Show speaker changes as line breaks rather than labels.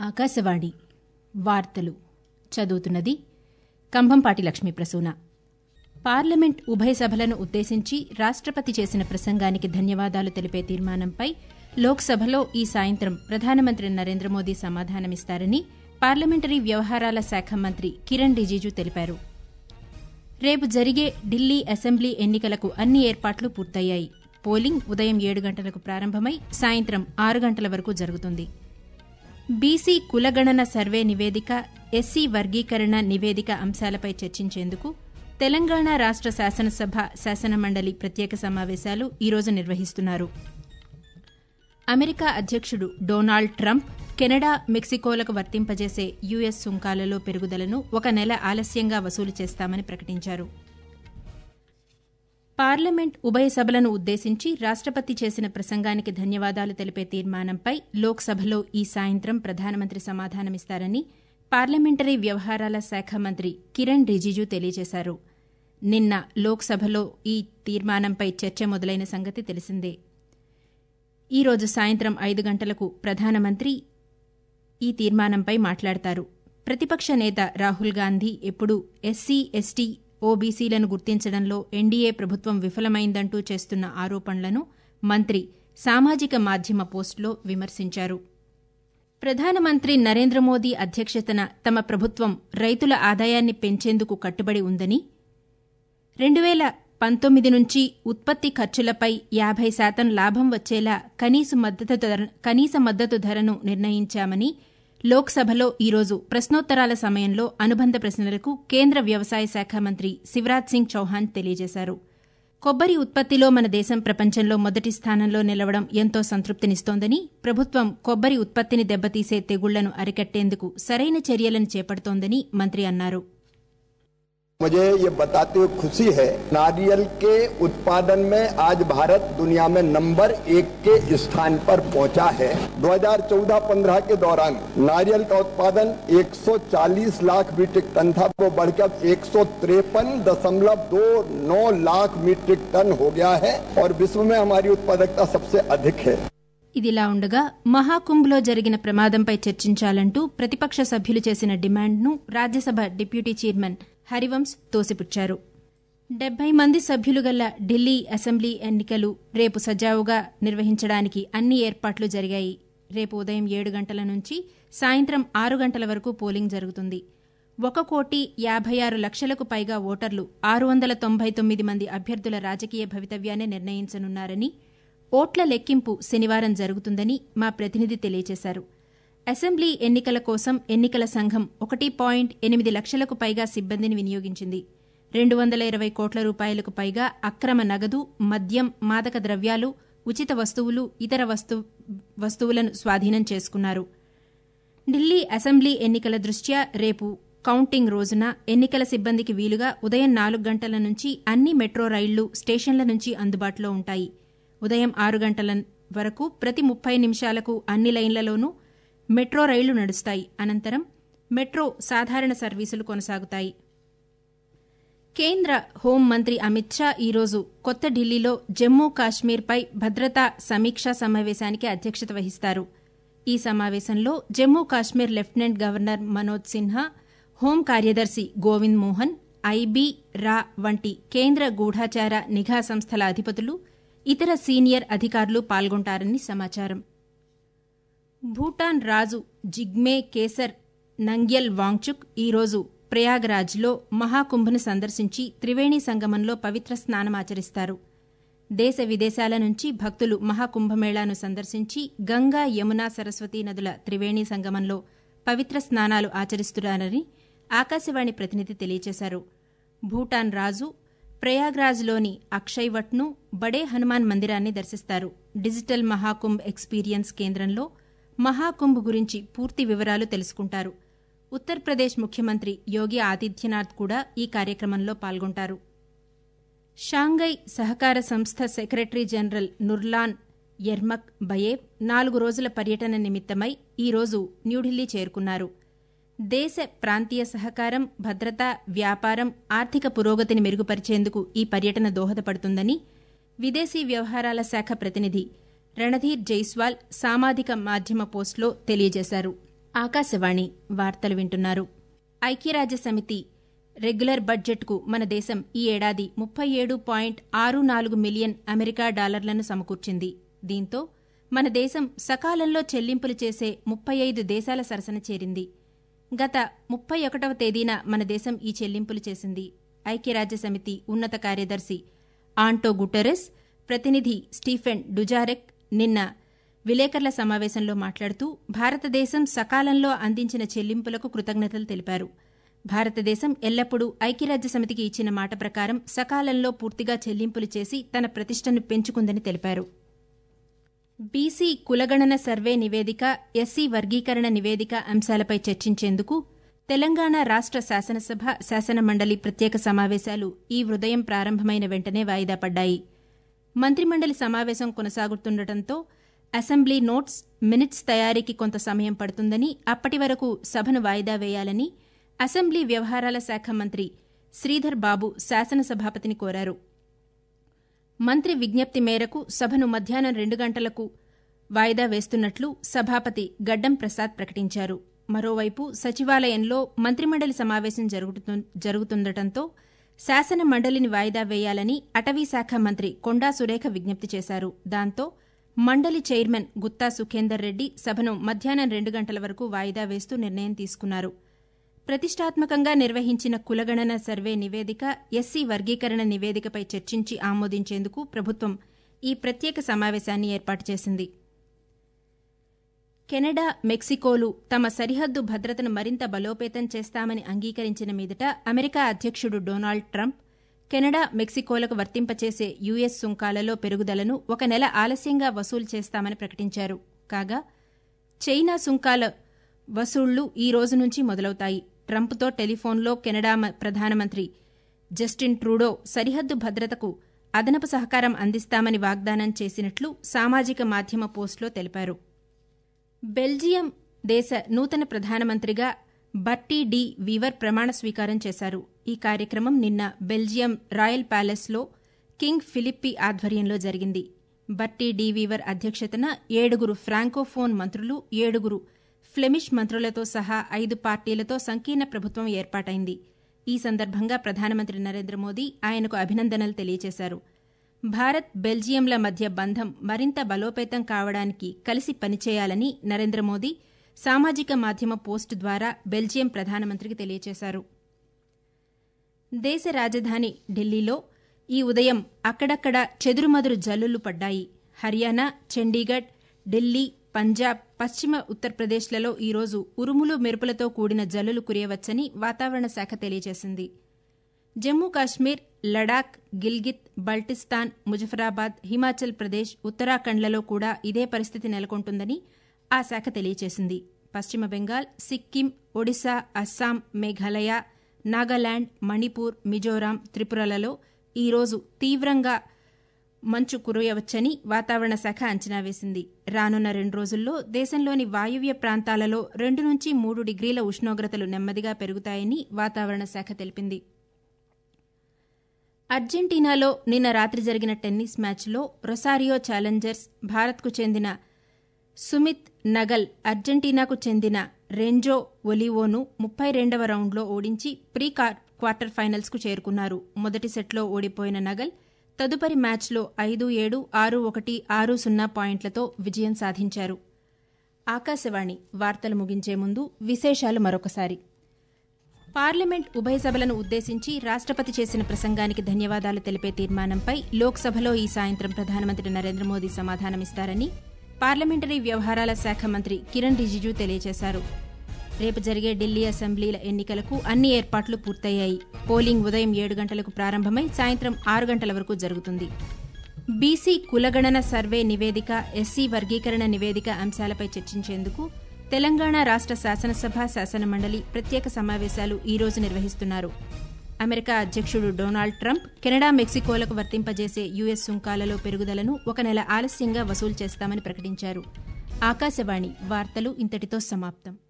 ఆకాశవాణి వార్తలు చదువుతున్నది కంభంపాటి లక్ష్మీ ప్రసూన పార్లమెంట్ ఉభయ సభలను ఉద్దేశించి రాష్టపతి చేసిన ప్రసంగానికి ధన్యవాదాలు తెలిపే తీర్మానంపై లోక్సభలో ఈ సాయంత్రం ప్రధానమంత్రి నరేంద్ర మోదీ సమాధానమిస్తారని పార్లమెంటరీ వ్యవహారాల శాఖ మంత్రి కిరణ్ రిజిజు తెలిపారు రేపు జరిగే ఢిల్లీ అసెంబ్లీ ఎన్నికలకు అన్ని ఏర్పాట్లు పూర్తయ్యాయి పోలింగ్ ఉదయం ఏడు గంటలకు ప్రారంభమై సాయంత్రం ఆరు గంటల వరకు జరుగుతుంది బీసీ కులగణన సర్వే నివేదిక ఎస్సీ వర్గీకరణ నివేదిక అంశాలపై చర్చించేందుకు తెలంగాణ రాష్ట శాసనసభ శాసనమండలి ప్రత్యేక సమావేశాలు ఈరోజు నిర్వహిస్తున్నారు అమెరికా అధ్యక్షుడు డొనాల్డ్ ట్రంప్ కెనడా మెక్సికోలకు వర్తింపజేసే యుఎస్ సుంకాలలో పెరుగుదలను ఒక నెల ఆలస్యంగా వసూలు చేస్తామని ప్రకటించారు పార్లమెంట్ ఉభయ సభలను ఉద్దేశించి రాష్టపతి చేసిన ప్రసంగానికి ధన్యవాదాలు తెలిపే తీర్మానంపై లోక్సభలో ఈ సాయంత్రం ప్రధానమంత్రి సమాధానమిస్తారని పార్లమెంటరీ వ్యవహారాల శాఖ మంత్రి కిరణ్ రిజిజు తెలియజేశారు నిన్న లోక్సభలో ఈ తీర్మానంపై చర్చ మొదలైన సంగతి తెలిసిందే ఈ రోజు సాయంత్రం ఐదు గంటలకు ప్రధానమంత్రి ఈ తీర్మానంపై మాట్లాడతారు ప్రతిపక్ష నేత రాహుల్ గాంధీ ఎప్పుడూ ఎస్సీ ఎస్టీ ఓబీసీలను గుర్తించడంలో ఎన్డీఏ ప్రభుత్వం విఫలమైందంటూ చేస్తున్న ఆరోపణలను మంత్రి సామాజిక మాధ్యమ పోస్టులో విమర్శించారు ప్రధానమంత్రి నరేంద్ర మోదీ అధ్యక్షతన తమ ప్రభుత్వం రైతుల ఆదాయాన్ని పెంచేందుకు కట్టుబడి ఉందని రెండు వేల పంతొమ్మిది నుంచి ఉత్పత్తి ఖర్చులపై యాభై శాతం లాభం వచ్చేలా కనీస మద్దతు ధర కనీస మద్దతు ధరను నిర్ణయించామని లోక్సభలో ఈరోజు ప్రశ్నోత్తరాల సమయంలో అనుబంధ ప్రశ్నలకు కేంద్ర వ్యవసాయ శాఖ మంత్రి శివరాజ్ సింగ్ చౌహాన్ తెలియజేశారు కొబ్బరి ఉత్పత్తిలో మన దేశం ప్రపంచంలో మొదటి స్థానంలో నిలవడం ఎంతో సంతృప్తినిస్తోందని ప్రభుత్వం కొబ్బరి ఉత్పత్తిని దెబ్బతీసే తెగుళ్లను అరికట్టేందుకు సరైన చర్యలను చేపడుతోందని మంత్రి అన్నారు
मुझे ये बताते हुए खुशी है नारियल के उत्पादन में आज भारत दुनिया में नंबर एक के स्थान पर पहुंचा है 2014-15 के दौरान नारियल का उत्पादन 140 लाख मीट्रिक टन था वो बढ़कर एक लाख मीट्रिक टन हो गया है और विश्व में हमारी उत्पादकता सबसे अधिक है
ఇదిలా ఉండగా మహాకుంభ్లో జరిగిన ప్రమాదంపై చర్చించాలంటూ ప్రతిపక్ష సభ్యులు చేసిన డిమాండ్ను రాజ్యసభ డిప్యూటీ చైర్మన్ హరివంశ్ తోసిపుచ్చారు డెబ్బై మంది సభ్యులు గల ఢిల్లీ అసెంబ్లీ ఎన్నికలు రేపు సజావుగా నిర్వహించడానికి అన్ని ఏర్పాట్లు జరిగాయి రేపు ఉదయం ఏడు గంటల నుంచి సాయంత్రం ఆరు గంటల వరకు పోలింగ్ జరుగుతుంది ఒక కోటి యాభై ఆరు లక్షలకు పైగా ఓటర్లు ఆరు వందల తొంభై తొమ్మిది మంది అభ్యర్థుల రాజకీయ భవితవ్యాన్ని నిర్ణయించనున్నారని ఓట్ల లెక్కింపు శనివారం జరుగుతుందని మా ప్రతినిధి తెలియజేశారు అసెంబ్లీ ఎన్నికల కోసం ఎన్నికల సంఘం ఒకటి పాయింట్ ఎనిమిది లక్షలకు పైగా సిబ్బందిని వినియోగించింది రెండు వందల ఇరవై కోట్ల రూపాయలకు పైగా అక్రమ నగదు మద్యం మాదక ద్రవ్యాలు ఉచిత వస్తువులు ఇతర వస్తు వస్తువులను స్వాధీనం చేసుకున్నారు ఢిల్లీ అసెంబ్లీ ఎన్నికల దృష్ట్యా రేపు కౌంటింగ్ రోజున ఎన్నికల సిబ్బందికి వీలుగా ఉదయం నాలుగు గంటల నుంచి అన్ని మెట్రో రైళ్లు స్టేషన్ల నుంచి అందుబాటులో ఉంటాయి ఉదయం ఆరు గంటల వరకు ప్రతి ముప్పై నిమిషాలకు అన్ని లైన్లలోనూ మెట్రో రైళ్లు నడుస్తాయి అనంతరం మెట్రో సాధారణ సర్వీసులు కొనసాగుతాయి కేంద్ర హోంమంత్రి అమిత్ షా ఈరోజు కొత్త ఢిల్లీలో జమ్మూ కాశ్మీర్పై భద్రతా సమీక్షా సమావేశానికి అధ్యక్షత వహిస్తారు ఈ సమావేశంలో Jammu Kashmir lieutenant governor Manoj Sinha home కార్యదర్శి గోవింద్ మోహన్ ఐబీ రా వంటి కేంద్ర గూఢాచార నిఘా సంస్థల అధిపతులు ఇతర సీనియర్ అధికారులు పాల్గొంటారని సమాచారం భూటాన్ రాజు జిగ్మే కేసర్ నంగ్యల్ వాంగ్చుక్ ఈరోజు ప్రయాగ్రాజ్లో మహాకుంభను సందర్శించి త్రివేణి సంగమంలో పవిత్ర స్నానమాచరిస్తారు దేశ విదేశాల నుంచి భక్తులు మహాకుంభమేళాను సందర్శించి గంగా యమున సరస్వతీ నదుల త్రివేణి సంగమంలో పవిత్ర స్నానాలు ఆచరిస్తున్నారని ఆకాశవాణి ప్రతినిధి తెలియజేశారు భూటాన్ రాజు ప్రయాగ్రాజ్లోని అక్షయ్వట్ను బడే హనుమాన్ మందిరాన్ని దర్శిస్తారు డిజిటల్ మహాకుంభ్ ఎక్స్పీరియన్స్ కేంద్రంలో మహాకుంభ్ గురించి పూర్తి వివరాలు తెలుసుకుంటారు ఉత్తరప్రదేశ్ ముఖ్యమంత్రి యోగి ఆదిత్యనాథ్ కూడా ఈ కార్యక్రమంలో పాల్గొంటారు షాంఘై సహకార సంస్థ సెక్రటరీ జనరల్ నుర్లాన్ యర్మక్ బయేవ్ నాలుగు రోజుల పర్యటన నిమిత్తమై ఈరోజు న్యూఢిల్లీ చేరుకున్నారు దేశ ప్రాంతీయ సహకారం భద్రత వ్యాపారం ఆర్థిక పురోగతిని మెరుగుపరిచేందుకు ఈ పర్యటన దోహదపడుతుందని విదేశీ వ్యవహారాల శాఖ ప్రతినిధి రణధీర్ జైస్వాల్ సామాజిక మాధ్యమ పోస్టులో తెలియజేశారు ఆకాశవాణి వార్తలు వింటున్నారు ఐక్యరాజ్య సమితి రెగ్యులర్ బడ్జెట్కు మన దేశం ఈ ఏడాది ముప్పై ఏడు పాయింట్ ఆరు నాలుగు మిలియన్ అమెరికా డాలర్లను సమకూర్చింది దీంతో మన దేశం సకాలంలో చెల్లింపులు చేసే ముప్పై ఐదు దేశాల సరసన చేరింది గత ముప్పై ఒకటవ తేదీన మన దేశం ఈ చెల్లింపులు చేసింది ఐక్యరాజ్య సమితి ఉన్నత కార్యదర్శి ఆంటో గుటెరెస్ ప్రతినిధి స్టీఫెన్ డుజారెక్ నిన్న విలేకరుల సమావేశంలో మాట్లాడుతూ భారతదేశం సకాలంలో అందించిన చెల్లింపులకు కృతజ్ఞతలు తెలిపారు భారతదేశం ఎల్లప్పుడూ ఐక్యరాజ్య సమితికి ఇచ్చిన మాట ప్రకారం సకాలంలో పూర్తిగా చెల్లింపులు చేసి తన ప్రతిష్టను పెంచుకుందని తెలిపారు బీసీ కులగణన సర్వే నివేదిక ఎస్సీ వర్గీకరణ నివేదిక అంశాలపై చర్చించేందుకు తెలంగాణ రాష్ట శాసనసభ శాసనమండలి ప్రత్యేక సమావేశాలు ఈ ఉదయం ప్రారంభమైన వెంటనే వాయిదా పడ్డాయి మంత్రిమండలి సమావేశం కొనసాగుతుండటంతో అసెంబ్లీ నోట్స్ మినిట్స్ తయారీకి కొంత సమయం పడుతుందని అప్పటి వరకు సభను వాయిదా వేయాలని అసెంబ్లీ వ్యవహారాల శాఖ మంత్రి శ్రీధర్ బాబు శాసనసభాపతిని కోరారు మంత్రి విజ్ఞప్తి మేరకు సభను మధ్యాహ్నం రెండు గంటలకు వాయిదా వేస్తున్నట్లు సభాపతి గడ్డం ప్రసాద్ ప్రకటించారు మరోవైపు సచివాలయంలో మంత్రిమండలి సమావేశం జరుగుతుండటంతో శాసన మండలిని వాయిదా వేయాలని అటవీశాఖ మంత్రి కొండా సురేఖ విజ్ఞప్తి చేశారు దాంతో మండలి చైర్మన్ గుత్తా సుఖేందర్ రెడ్డి సభను మధ్యాహ్నం రెండు గంటల వరకు వాయిదా వేస్తూ నిర్ణయం తీసుకున్నారు ప్రతిష్టాత్మకంగా నిర్వహించిన కులగణన సర్వే నివేదిక ఎస్సీ వర్గీకరణ నివేదికపై చర్చించి ఆమోదించేందుకు ప్రభుత్వం ఈ ప్రత్యేక సమావేశాన్ని ఏర్పాటు చేసింది కెనడా మెక్సికోలు తమ సరిహద్దు భద్రతను మరింత బలోపేతం చేస్తామని అంగీకరించిన మీదట అమెరికా అధ్యక్షుడు డొనాల్డ్ ట్రంప్ కెనడా మెక్సికోలకు వర్తింపచేసే యుఎస్ సుంకాలలో పెరుగుదలను ఒక నెల ఆలస్యంగా వసూలు చేస్తామని ప్రకటించారు కాగా చైనా సుంకాల వసూళ్లు ఈ రోజు నుంచి మొదలవుతాయి ట్రంప్తో టెలిఫోన్లో కెనడా ప్రధానమంత్రి జస్టిన్ ట్రూడో సరిహద్దు భద్రతకు అదనపు సహకారం అందిస్తామని వాగ్దానం చేసినట్లు సామాజిక మాధ్యమ పోస్టులో తెలిపారు బెల్జియం దేశ నూతన ప్రధానమంత్రిగా బర్టీ డి వీవర్ ప్రమాణ స్వీకారం చేశారు ఈ కార్యక్రమం నిన్న బెల్జియం రాయల్ ప్యాలెస్లో కింగ్ ఫిలిప్పి ఆధ్వర్యంలో జరిగింది బర్టీ డి వీవర్ అధ్యక్షతన ఏడుగురు ఫ్రాంకోఫోన్ మంత్రులు ఏడుగురు ఫ్లెమిష్ మంత్రులతో సహా ఐదు పార్టీలతో సంకీర్ణ ప్రభుత్వం ఏర్పాటైంది ఈ సందర్భంగా ప్రధానమంత్రి నరేంద్ర మోదీ ఆయనకు అభినందనలు తెలియజేశారు భారత్ బెల్జియంల మధ్య బంధం మరింత బలోపేతం కావడానికి కలిసి పనిచేయాలని నరేంద్ర మోదీ సామాజిక మాధ్యమ పోస్టు ద్వారా బెల్జియం ప్రధానమంత్రికి తెలియజేశారు దేశ రాజధాని ఢిల్లీలో ఈ ఉదయం అక్కడక్కడ చెదురుమదురు జల్లులు పడ్డాయి హర్యానా చండీగఢ్ ఢిల్లీ పంజాబ్ పశ్చిమ ఉత్తరప్రదేశ్లలో ఈరోజు ఉరుములు మెరుపులతో కూడిన జల్లులు కురియవచ్చని వాతావరణ శాఖ తెలియజేసింది జమ్మూ కాశ్మీర్ లడాక్ గిల్గిత్ బల్టిస్తాన్ ముజఫరాబాద్ హిమాచల్ ప్రదేశ్ ఉత్తరాఖండ్లలో కూడా ఇదే పరిస్థితి నెలకొంటుందని ఆ శాఖ తెలియజేసింది పశ్చిమ బెంగాల్ సిక్కిం ఒడిశా అస్సాం మేఘాలయ నాగాలాండ్ మణిపూర్ మిజోరాం త్రిపురలలో ఈరోజు తీవ్రంగా మంచు కురియవచ్చని వాతావరణ శాఖ అంచనా వేసింది రానున్న రెండు రోజుల్లో దేశంలోని వాయువ్య ప్రాంతాలలో రెండు నుంచి మూడు డిగ్రీల ఉష్ణోగ్రతలు నెమ్మదిగా పెరుగుతాయని వాతావరణ శాఖ తెలిపింది అర్జెంటీనాలో నిన్న రాత్రి జరిగిన టెన్నిస్ మ్యాచ్లో రొసారియో ఛాలెంజర్స్ భారత్కు చెందిన సుమిత్ నగల్ అర్జెంటీనాకు చెందిన రెంజో ఒలివోను ముప్పై రెండవ రౌండ్లో ఓడించి ప్రీ క్వార్టర్ ఫైనల్స్కు చేరుకున్నారు మొదటి సెట్లో ఓడిపోయిన నగల్ తదుపరి మ్యాచ్లో ఐదు ఏడు ఆరు ఒకటి ఆరు సున్నా పాయింట్లతో విజయం సాధించారు ఆకాశవాణి వార్తలు ముగించే ముందు విశేషాలు మరొకసారి పార్లమెంట్ ఉభయ సభలను ఉద్దేశించి రాష్టపతి చేసిన ప్రసంగానికి ధన్యవాదాలు తెలిపే తీర్మానంపై లోక్సభలో ఈ సాయంత్రం ప్రధానమంత్రి నరేంద్ర మోదీ సమాధానమిస్తారని పార్లమెంటరీ వ్యవహారాల శాఖ మంత్రి కిరణ్ రిజిజు తెలియజేశారు రేపు జరిగే ఢిల్లీ అసెంబ్లీల ఎన్నికలకు అన్ని ఏర్పాట్లు పూర్తయ్యాయి పోలింగ్ ఉదయం ఏడు గంటలకు ప్రారంభమై సాయంత్రం ఆరు గంటల వరకు జరుగుతుంది బీసీ కులగణన సర్వే నివేదిక ఎస్సీ వర్గీకరణ నివేదిక అంశాలపై చర్చించేందుకు తెలంగాణ రాష్ట శాసనసభ శాసనమండలి ప్రత్యేక సమావేశాలు ఈ రోజు నిర్వహిస్తున్నారు అమెరికా అధ్యక్షుడు డొనాల్డ్ ట్రంప్ కెనడా మెక్సికోలకు వర్తింపజేసే యుఎస్ సుంకాలలో పెరుగుదలను ఒక నెల ఆలస్యంగా వసూలు చేస్తామని ప్రకటించారు ఆకాశవాణి వార్తలు ఇంతటితో సమాప్తం